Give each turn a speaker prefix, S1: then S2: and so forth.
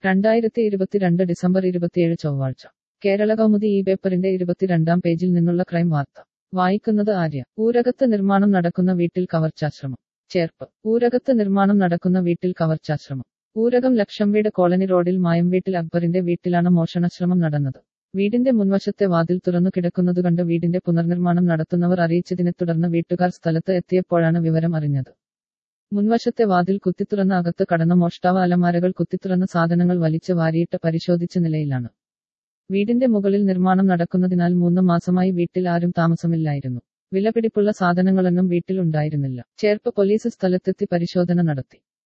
S1: രണ്ടായിരത്തി ഇരുപത്തിരണ്ട് ഡിസംബർ ഇരുപത്തിയേഴ് ചൊവ്വാഴ്ച കേരള കൗമുദി ഈ പേപ്പറിന്റെ ഇരുപത്തിരണ്ടാം പേജിൽ നിന്നുള്ള ക്രൈം വാർത്ത വായിക്കുന്നത് ആര്യ ഊരകത്ത് നിർമ്മാണം നടക്കുന്ന വീട്ടിൽ കവർച്ചാശ്രമം ചേർപ്പ് ഊരകത്ത് നിർമ്മാണം നടക്കുന്ന വീട്ടിൽ കവർച്ചാശ്രമം ഊരകം ലക്ഷംവീട് കോളനി റോഡിൽ മായംവീട്ടിൽ അക്ബറിന്റെ വീട്ടിലാണ് മോഷണശ്രമം നടന്നത് വീടിന്റെ മുൻവശത്തെ വാതിൽ തുറന്നു കിടക്കുന്നത് കണ്ട് വീടിന്റെ പുനർനിർമ്മാണം നടത്തുന്നവർ അറിയിച്ചതിനെ തുടർന്ന് വീട്ടുകാർ സ്ഥലത്ത് എത്തിയപ്പോഴാണ് വിവരം അറിഞ്ഞത് മുൻവശത്തെ വാതിൽ കുത്തിത്തുറന്ന് അകത്ത് കടന്ന മോഷ്ടാവ് അലമാരകൾ കുത്തിത്തുറന്ന് സാധനങ്ങൾ വലിച്ച് വാരിയിട്ട് പരിശോധിച്ച നിലയിലാണ് വീടിന്റെ മുകളിൽ നിർമ്മാണം നടക്കുന്നതിനാൽ മൂന്ന് മാസമായി വീട്ടിൽ ആരും താമസമില്ലായിരുന്നു വിലപിടിപ്പുള്ള സാധനങ്ങളൊന്നും വീട്ടിൽ ഉണ്ടായിരുന്നില്ല ചേർപ്പ് പോലീസ് സ്ഥലത്തെത്തി പരിശോധന നടത്തി